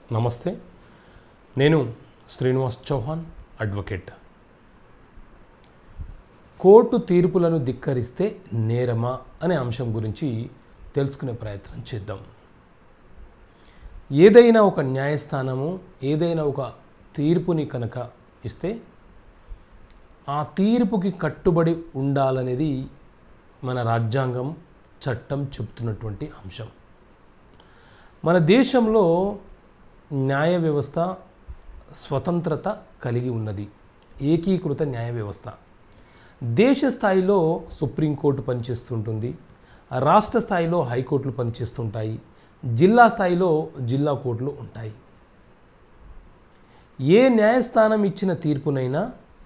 నమస్తే నేను Srinivas Chauhan advocate court తీర్పులను ధిక్కరిస్తే నేరమా అనే అంశం గురించి తెలుసుకునే ప్రయత్నం చేద్దాం ఏదైనా ఒక న్యాయస్థానము ఏదైనా ఒక తీర్పుని కనుక ఇస్తే ఆ తీర్పుకి కట్టుబడి ఉండాలనేది మన రాజ్యాంగం చట్టం చెప్తున్నటువంటి అంశం మన దేశంలో న్యాయ వ్యవస్థ స్వతంత్రత కలిగి ఉన్నది ఏకీకృత న్యాయ వ్యవస్థ దేశ స్థాయిలో సుప్రీంకోర్టు పనిచేస్తుంటుంది రాష్ట్ర స్థాయిలో హైకోర్టులు పనిచేస్తుంటాయి జిల్లా స్థాయిలో జిల్లా కోర్టులు ఉంటాయి ఏ న్యాయస్థానం ఇచ్చిన తీర్పునైనా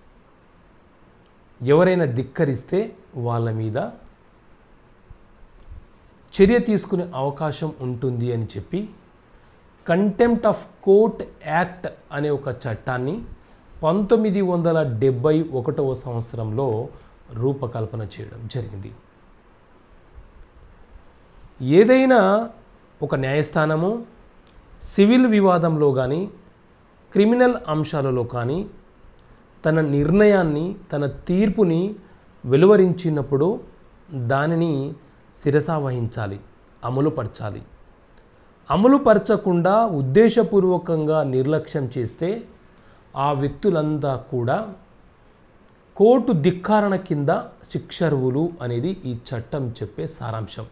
ఎవరైనా ధిక్కరిస్తే వాళ్ళ మీద చర్య తీసుకునే అవకాశం ఉంటుంది అని చెప్పి కంటెంప్ట్ ఆఫ్ కోర్ట్ యాక్ట్ అనే ఒక చట్టాన్ని పంతొమ్మిది వందల డెబ్భై ఒకటవ సంవత్సరంలో రూపకల్పన చేయడం జరిగింది ఏదైనా ఒక న్యాయస్థానము సివిల్ వివాదంలో కానీ క్రిమినల్ అంశాలలో కానీ తన నిర్ణయాన్ని తన తీర్పుని వెలువరించినప్పుడు దానిని శిరసా వహించాలి అమలుపరచాలి అమలుపరచకుండా ఉద్దేశపూర్వకంగా నిర్లక్ష్యం చేస్తే ఆ వ్యక్తులంతా కూడా కోర్టు ధిక్కారణ కింద శిక్షరువులు అనేది ఈ చట్టం చెప్పే సారాంశం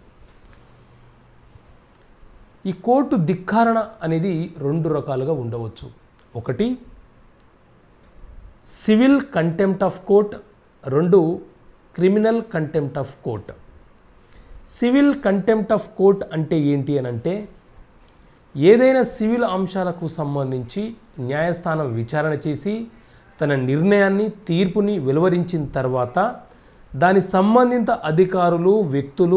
ఈ కోర్టు ధిక్కారణ అనేది రెండు రకాలుగా ఉండవచ్చు ఒకటి సివిల్ కంటెంప్ట్ ఆఫ్ కోర్ట్ రెండు criminal contempt of court civil contempt of court అంటే ఏంటి అని అంటే ఏదైనా సివిల్ అంశాలకు సంబంధించి న్యాయస్థానం విచారణ చేసి తన నిర్ణయాన్ని తీర్పుని వెలువరించిన తర్వాత దాని సంబంధిత అధికారులు వ్యక్తులు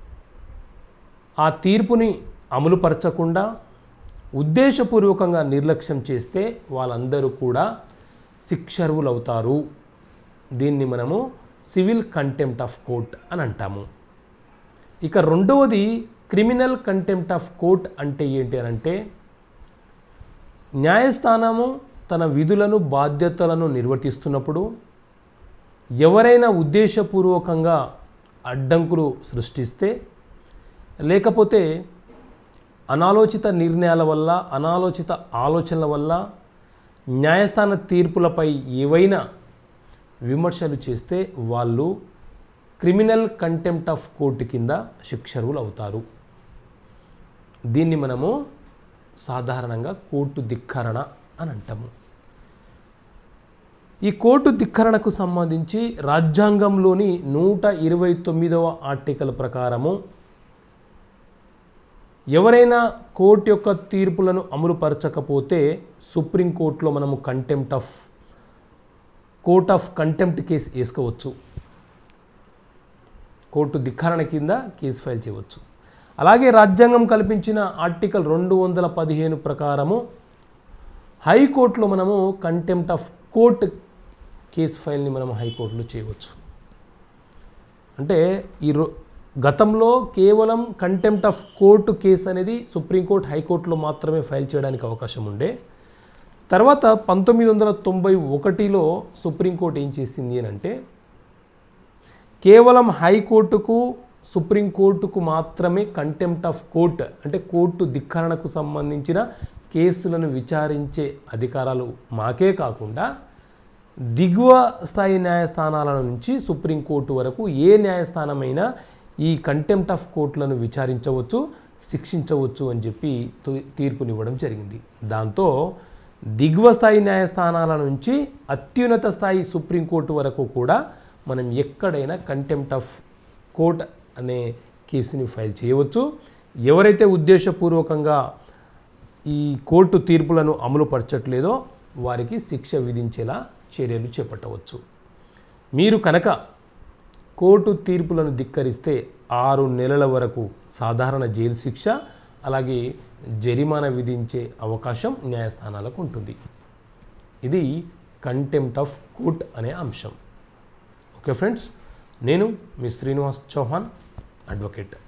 ఆ తీర్పుని అమలుపరచకుండా ఉద్దేశపూర్వకంగా నిర్లక్ష్యం చేస్తే వాళ్ళందరూ కూడా శిక్షర్వులు అవుతారు దీన్ని మనము సివిల్ కంటెంప్ట్ ఆఫ్ కోర్ట్ అని అంటాము ఇక రెండవది క్రిమినల్ కంటెంప్ట్ ఆఫ్ కోర్ట్ అంటే ఏంటి అని అంటే న్యాయస్థానము తన విధులను బాధ్యతలను నిర్వర్తిస్తున్నప్పుడు ఎవరైనా ఉద్దేశపూర్వకంగా అడ్డంకులు సృష్టిస్తే లేకపోతే అనాలోచిత నిర్ణయాల వల్ల అనాలోచిత ఆలోచనల వల్ల న్యాయస్థాన తీర్పులపై ఏవైనా విమర్శలు చేస్తే వాళ్ళు క్రిమినల్ కంటెంప్ట్ ఆఫ్ కోర్టు కింద శిక్షరువులు అవుతారు దీన్ని మనము సాధారణంగా కోర్టు ధిక్కరణ అని అంటాము ఈ కోర్టు ధిక్కరణకు సంబంధించి రాజ్యాంగంలోని నూట ఇరవై తొమ్మిదవ ఆర్టికల్ ప్రకారము ఎవరైనా కోర్టు యొక్క తీర్పులను అమలుపరచకపోతే సుప్రీంకోర్టులో మనము contempt of court of contempt case వేసుకోవచ్చు కోర్టు ధిక్కరణ కింద కేసు ఫైల్ చేయవచ్చు అలాగే రాజ్యాంగం కల్పించిన ఆర్టికల్ రెండు వందల పదిహేను ప్రకారము హైకోర్టులో మనము కంటెంప్ట్ ఆఫ్ కోర్ట్ కేసు ఫైల్ని మనం హైకోర్టులో చేయవచ్చు అంటే ఈ రో గతంలో కేవలం కంటెంప్ట్ ఆఫ్ కోర్టు కేసు అనేది సుప్రీంకోర్టు హైకోర్టులో మాత్రమే ఫైల్ చేయడానికి అవకాశం ఉండే తర్వాత పంతొమ్మిది వందల తొంభై ఒకటిలో సుప్రీంకోర్టు ఏం చేసింది అని అంటే కేవలం హైకోర్టుకు సుప్రీంకోర్టుకు మాత్రమే కంటెంప్ట్ ఆఫ్ కోర్ట్ అంటే కోర్టు ధిక్కరణకు సంబంధించిన కేసులను విచారించే అధికారాలు మాకే కాకుండా దిగువ స్థాయి న్యాయస్థానాల నుంచి సుప్రీంకోర్టు వరకు ఏ న్యాయస్థానమైనా ఈ కంటెంప్ట్ ఆఫ్ కోర్టులను విచారించవచ్చు శిక్షించవచ్చు అని చెప్పి తీ- తీర్పునివ్వడం జరిగింది దాంతో దిగువ స్థాయి న్యాయస్థానాల నుంచి అత్యున్నత స్థాయి సుప్రీంకోర్టు వరకు కూడా మనం ఎక్కడైనా కంటెంప్ట్ ఆఫ్ కోర్ట్ అనే కేసుని ఫైల్ చేయవచ్చు ఎవరైతే ఉద్దేశపూర్వకంగా ఈ కోర్టు తీర్పులను అమలు పరచట్లేదో వారికి శిక్ష విధించేలా చర్యలు చేపట్టవచ్చు మీరు కనుక కోర్టు తీర్పులను ధిక్కరిస్తే ఆరు నెలల వరకు సాధారణ జైలు శిక్ష అలాగే జరిమానా విధించే అవకాశం న్యాయస్థానాలకు ఉంటుంది ఇది కంటెంప్ట్ ఆఫ్ కోర్ట్ అనే అంశం ఓకే ఫ్రెండ్స్ నేను మీ శ్రీనివాస్ చౌహాన్ అడ్వకేట్